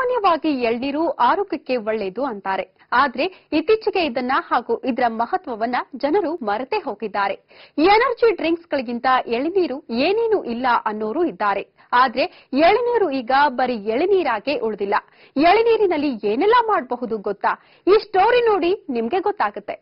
ಸಾಮಾನ್ಯವಾಗಿ ಎಳ್ನೀರು ಆರೋಗ್ಯಕ್ಕೆ ಒಳ್ಳೆಯದು ಅಂತಾರೆ ಆದ್ರೆ ಇತ್ತೀಚೆಗೆ ಇದನ್ನ ಹಾಗೂ ಇದರ ಮಹತ್ವವನ್ನ ಜನರು ಮರೆತೇ ಹೋಗಿದ್ದಾರೆ ಎನರ್ಜಿ ಡ್ರಿಂಕ್ಸ್ ಗಳಿಗಿಂತ ಎಳನೀರು ಏನೇನು ಇಲ್ಲ ಅನ್ನೋರು ಇದ್ದಾರೆ ಆದ್ರೆ ಎಳನೀರು ಈಗ ಬರೀ ಎಳನೀರಾಗೆ ಉಳಿದಿಲ್ಲ ಎಳನೀರಿನಲ್ಲಿ ಏನೆಲ್ಲ ಮಾಡಬಹುದು ಗೊತ್ತಾ ಈ ಸ್ಟೋರಿ ನೋಡಿ ನಿಮ್ಗೆ ಗೊತ್ತಾಗುತ್ತೆ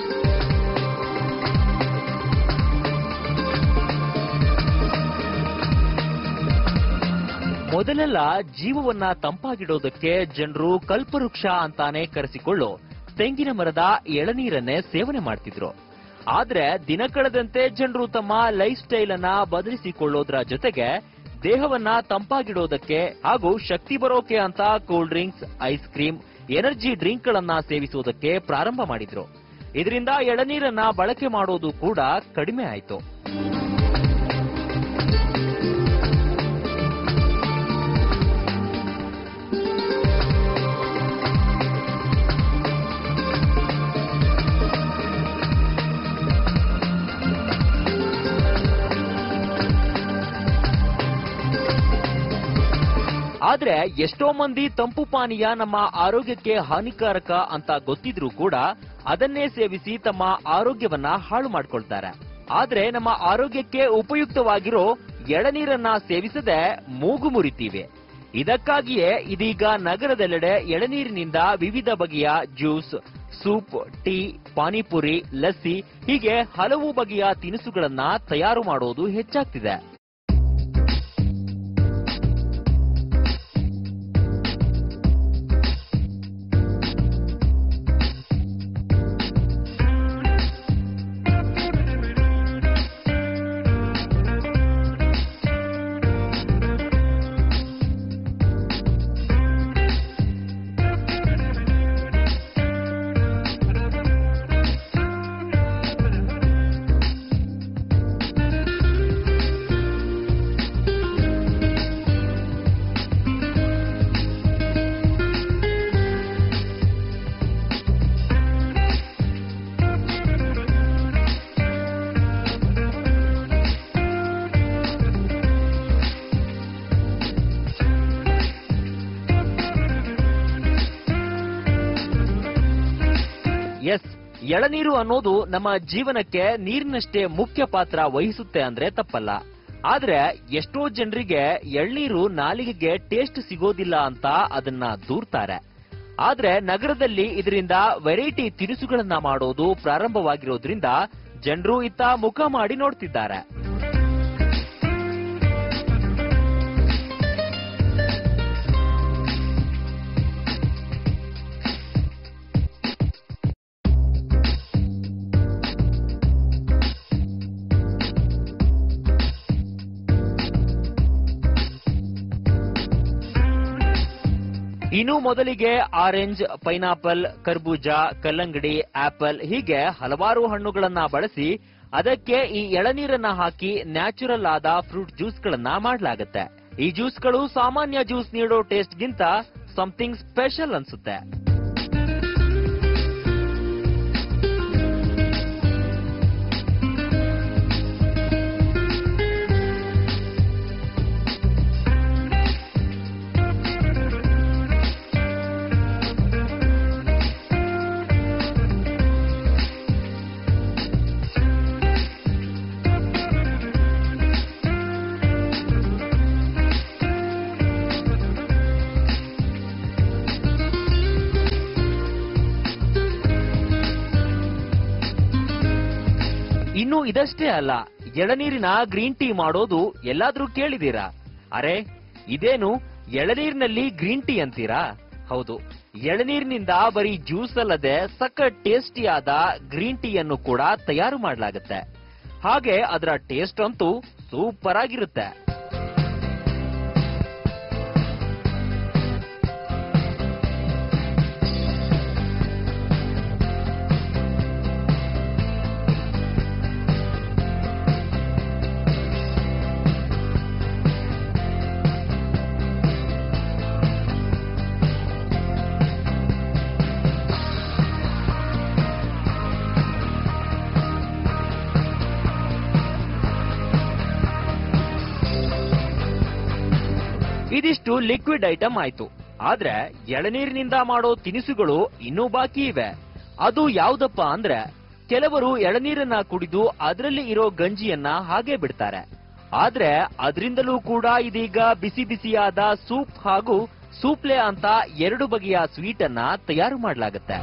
ಮೊದಲೆಲ್ಲ ಜೀವವನ್ನ ತಂಪಾಗಿಡೋದಕ್ಕೆ ಜನರು ಕಲ್ಪವೃಕ್ಷ ಅಂತಾನೆ ಕರೆಸಿಕೊಳ್ಳೋ ತೆಂಗಿನ ಮರದ ಎಳನೀರನ್ನೇ ಸೇವನೆ ಮಾಡ್ತಿದ್ರು ಆದ್ರೆ ದಿನ ಕಳೆದಂತೆ ಜನರು ತಮ್ಮ ಲೈಫ್ ಸ್ಟೈಲ್ ಅನ್ನ ಬದಲಿಸಿಕೊಳ್ಳೋದ್ರ ಜೊತೆಗೆ ದೇಹವನ್ನ ತಂಪಾಗಿಡೋದಕ್ಕೆ ಹಾಗೂ ಶಕ್ತಿ ಬರೋಕೆ ಅಂತ cool drinks ice cream energy drink ಗಳನ್ನ ಸೇವಿಸೋದಕ್ಕೆ ಪ್ರಾರಂಭ ಮಾಡಿದ್ರು ಇದರಿಂದ ಎಳನೀರನ್ನ ಬಳಕೆ ಮಾಡೋದು ಕೂಡ ಕಡಿಮೆ ಆಯ್ತು ಆದ್ರೆ ಎಷ್ಟೋ ಮಂದಿ ತಂಪು ಪಾನೀಯ ನಮ್ಮ ಆರೋಗ್ಯಕ್ಕೆ ಹಾನಿಕಾರಕ ಅಂತ ಗೊತ್ತಿದ್ರೂ ಕೂಡ ಅದನ್ನೇ ಸೇವಿಸಿ ತಮ್ಮ ಆರೋಗ್ಯವನ್ನ ಹಾಳು ಮಾಡ್ಕೊಳ್ತಾರೆ ಆದ್ರೆ ನಮ್ಮ ಆರೋಗ್ಯಕ್ಕೆ ಉಪಯುಕ್ತವಾಗಿರೋ ಎಳನೀರನ್ನ ಸೇವಿಸದೆ ಮೂಗು ಮುರಿತೀವಿ ಇದಕ್ಕಾಗಿಯೇ ಇದೀಗ ನಗರದೆಲ್ಲೆಡೆ ಎಳನೀರಿನಿಂದ ವಿವಿಧ ಬಗೆಯ juice soup tea panipuri lassi ಹೀಗೆ ಹಲವು ಬಗೆಯ ತಿನಿಸುಗಳನ್ನ ತಯಾರು ಮಾಡೋದು ಹೆಚ್ಚಾಗ್ತಿದೆ ಎಸ್ ಎಳನೀರು ಅನ್ನೋದು ನಮ್ಮ ಜೀವನಕ್ಕೆ ನೀರಿನಷ್ಟೇ ಮುಖ್ಯ ಪಾತ್ರ ವಹಿಸುತ್ತೆ ಅಂದ್ರೆ ತಪ್ಪಲ್ಲ ಆದ್ರೆ ಎಷ್ಟೋ ಜನರಿಗೆ ಎಳ್ನೀರು ನಾಲಿಗೆಗೆ ಟೇಸ್ಟ್ ಸಿಗೋದಿಲ್ಲ ಅಂತ ಅದನ್ನ ದೂರ್ತಾರೆ ಆದ್ರೆ ನಗರದಲ್ಲಿ ಇದರಿಂದ ವೆರೈಟಿ ತಿನಿಸುಗಳನ್ನ ಮಾಡೋದು ಪ್ರಾರಂಭವಾಗಿರೋದ್ರಿಂದ ಜನರು ಇತ್ತ ಮುಖ ಮಾಡಿ ನೋಡ್ತಿದ್ದಾರೆ ಇನ್ನು ಮೊದಲಿಗೆ ಆರೆಂಜ್ ಪೈನಾಪಲ್ ಕರ್ಬೂಜ ಕಲ್ಲಂಗಡಿ ಆಪಲ್ ಹೀಗೆ ಹಲವಾರು ಹಣ್ಣುಗಳನ್ನ ಬಳಸಿ ಅದಕ್ಕೆ ಈ ಎಳನೀರನ್ನ ಹಾಕಿ ನ್ಯಾಚುರಲ್ ಆದ ಫ್ರೂಟ್ ಜ್ಯೂಸ್ಗಳನ್ನ ಮಾಡಲಾಗುತ್ತೆ ಈ ಜ್ಯೂಸ್ಗಳು ಸಾಮಾನ್ಯ ಜ್ಯೂಸ್ ನೀಡೋ ಟೇಸ್ಟ್ಗಿಂತ ಸಮಥಿಂಗ್ ಸ್ಪೆಷಲ್ ಅನ್ಸುತ್ತೆ ಇನ್ನು ಇದಷ್ಟೇ ಅಲ್ಲ ಎಳನೀರಿನ ಗ್ರೀನ್ ಟೀ ಮಾಡೋದು ಎಲ್ಲಾದ್ರೂ ಕೇಳಿದೀರಾ ಅರೆ ಇದೇನು ಎಳನೀರಿನಲ್ಲಿ ಗ್ರೀನ್ ಟೀ ಅಂತೀರಾ ಹೌದು ಎಳನೀರಿನಿಂದ ಬರೀ ಜ್ಯೂಸ್ ಅಲ್ಲದೆ ಸಖತ್ ಟೇಸ್ಟಿಯಾದ ಗ್ರೀನ್ ಟೀ ಅನ್ನು ಕೂಡ ತಯಾರು ಮಾಡಲಾಗುತ್ತೆ ಹಾಗೆ ಅದರ ಟೇಸ್ಟ್ ಅಂತೂ ಸೂಪರ್ ಆಗಿರುತ್ತೆ ಇದಿಷ್ಟು ಲಿಕ್ವಿಡ್ ಐಟಮ್ ಆಯ್ತು ಆದ್ರೆ ಎಳನೀರಿನಿಂದ ಮಾಡೋ ತಿನಿಸುಗಳು ಇನ್ನೂ ಬಾಕಿ ಇವೆ ಅದು ಯಾವ್ದಪ್ಪ ಅಂದ್ರೆ ಕೆಲವರು ಎಳನೀರನ್ನ ಕುಡಿದು ಅದರಲ್ಲಿ ಇರೋ ಗಂಜಿಯನ್ನ ಹಾಗೆ ಬಿಡ್ತಾರೆ ಆದ್ರೆ ಅದರಿಂದಲೂ ಕೂಡ ಇದೀಗ ಬಿಸಿ ಬಿಸಿಯಾದ ಸೂಪ್ ಹಾಗೂ ಸೂಪ್ಲೆ ಅಂತ ಎರಡು ಬಗೆಯ ಸ್ವೀಟ್ ಅನ್ನ ತಯಾರು ಮಾಡಲಾಗುತ್ತೆ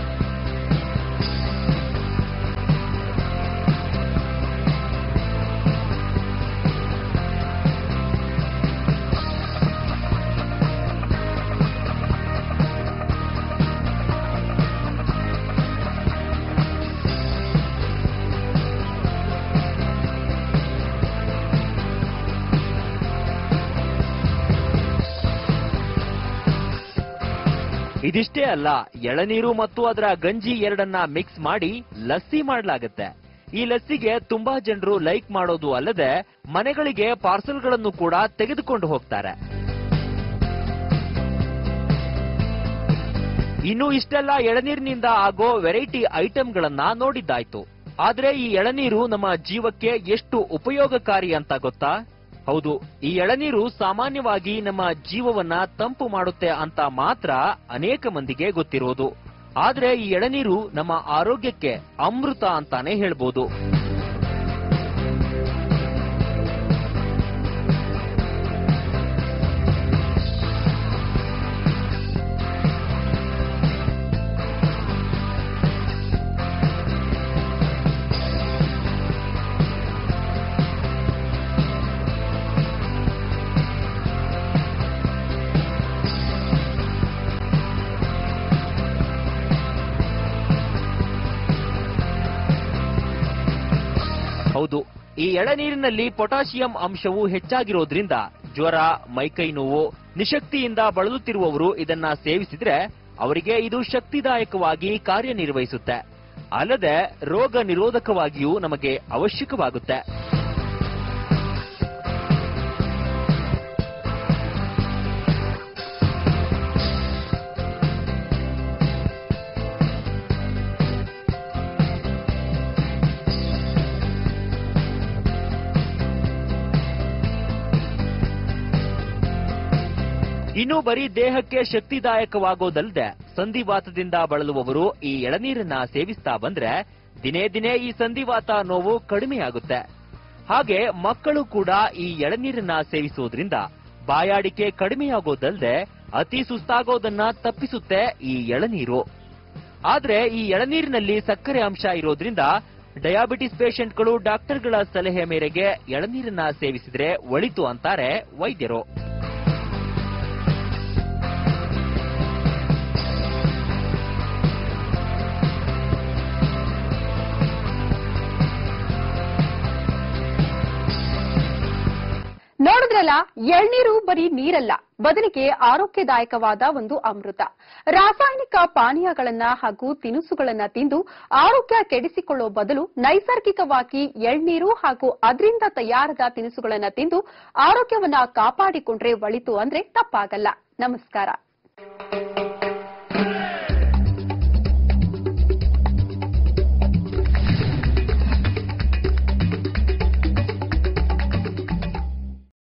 ಇದಿಷ್ಟೇ ಅಲ್ಲ ಎಳನೀರು ಮತ್ತು ಅದರ ಗಂಜಿ ಎರಡನ್ನ ಮಿಕ್ಸ್ ಮಾಡಿ ಲಸ್ಸಿ ಮಾಡಲಾಗುತ್ತೆ ಈ ಲಸ್ಸಿಗೆ ತುಂಬಾ ಜನರು ಲೈಕ್ ಮಾಡೋದು ಅಲ್ಲದೆ ಮನೆಗಳಿಗೆ ಪಾರ್ಸಲ್ಗಳನ್ನು ಕೂಡ ತೆಗೆದುಕೊಂಡು ಹೋಗ್ತಾರೆ ಇನ್ನು ಇಷ್ಟೆಲ್ಲ ಎಳನೀರಿನಿಂದ ಆಗೋ ವೆರೈಟಿ ಐಟಂಗಳನ್ನ ನೋಡಿದ್ದಾಯ್ತು ಆದ್ರೆ ಈ ಎಳನೀರು ನಮ್ಮ ಜೀವಕ್ಕೆ ಎಷ್ಟು ಉಪಯೋಗಕಾರಿ ಅಂತ ಗೊತ್ತಾ ಹೌದು ಈ ಎಳನೀರು ಸಾಮಾನ್ಯವಾಗಿ ನಮ್ಮ ಜೀವವನ್ನ ತಂಪು ಮಾಡುತ್ತೆ ಅಂತ ಮಾತ್ರ ಅನೇಕ ಮಂದಿಗೆ ಗೊತ್ತಿರೋದು ಆದ್ರೆ ಈ ಎಳನೀರು ನಮ್ಮ ಆರೋಗ್ಯಕ್ಕೆ ಅಮೃತ ಅಂತಾನೆ ಹೇಳ್ಬೋದು ಹೌದು ಈ ಎಳನೀರಿನಲ್ಲಿ ಪೊಟ್ಯಾಷಿಯಂ ಅಂಶವು ಹೆಚ್ಚಾಗಿರೋದ್ರಿಂದ ಜ್ವರ ಮೈಕೈ ನೋವು ನಿಶಕ್ತಿಯಿಂದ ಬಳಲುತ್ತಿರುವವರು ಇದನ್ನ ಸೇವಿಸಿದ್ರೆ ಅವರಿಗೆ ಇದು ಶಕ್ತಿದಾಯಕವಾಗಿ ಕಾರ್ಯನಿರ್ವಹಿಸುತ್ತೆ ಅಲ್ಲದೆ ರೋಗ ನಿರೋಧಕವಾಗಿಯೂ ನಮಗೆ ಅವಶ್ಯಕವಾಗುತ್ತೆ ಇನ್ನು ಬರೀ ದೇಹಕ್ಕೆ ಶಕ್ತಿದಾಯಕವಾಗೋದಲ್ಲದೆ ಸಂಧಿವಾತದಿಂದ ಬಳಲುವವರು ಈ ಎಳನೀರನ್ನ ಸೇವಿಸ್ತಾ ಬಂದ್ರೆ ದಿನೇ ದಿನೇ ಈ ಸಂಧಿವಾತ ನೋವು ಕಡಿಮೆಯಾಗುತ್ತೆ ಹಾಗೆ ಮಕ್ಕಳು ಕೂಡ ಈ ಎಳನೀರನ್ನ ಸೇವಿಸೋದ್ರಿಂದ ಬಾಯಾಡಿಕೆ ಕಡಿಮೆಯಾಗೋದಲ್ಲದೆ ಅತಿ ಸುಸ್ತಾಗೋದನ್ನ ತಪ್ಪಿಸುತ್ತೆ ಈ ಎಳನೀರು ಆದ್ರೆ ಈ ಎಳನೀರಿನಲ್ಲಿ ಸಕ್ಕರೆ ಅಂಶ ಇರೋದ್ರಿಂದ ಡಯಾಬಿಟಿಸ್ ಪೇಷಂಟ್ಗಳು ಡಾಕ್ಟರ್ಗಳ ಸಲಹೆ ಮೇರೆಗೆ ಎಳನೀರನ್ನ ಸೇವಿಸಿದ್ರೆ ಒಳಿತು ಅಂತಾರೆ ವೈದ್ಯರು ನೋಡಿದ್ರಲ್ಲ ಎಳ್ನೀರು ಬರೀ ನೀರಲ್ಲ ಬದಲಿಗೆ ಆರೋಗ್ಯದಾಯಕವಾದ ಒಂದು ಅಮೃತ ರಾಸಾಯನಿಕ ಪಾನೀಯಗಳನ್ನ ಹಾಗೂ ತಿನಿಸುಗಳನ್ನ ತಿಂದು ಆರೋಗ್ಯ ಕೆಡಿಸಿಕೊಳ್ಳೋ ಬದಲು ನೈಸರ್ಗಿಕವಾಗಿ ಎಳ್ನೀರು ಹಾಗೂ ಅದರಿಂದ ತಯಾರಾದ ತಿನಿಸುಗಳನ್ನ ತಿಂದು ಆರೋಗ್ಯವನ್ನ ಕಾಪಾಡಿಕೊಂಡ್ರೆ ಒಳಿತು ಅಂದ್ರೆ ತಪ್ಪಾಗಲ್ಲ ನಮಸ್ಕಾರ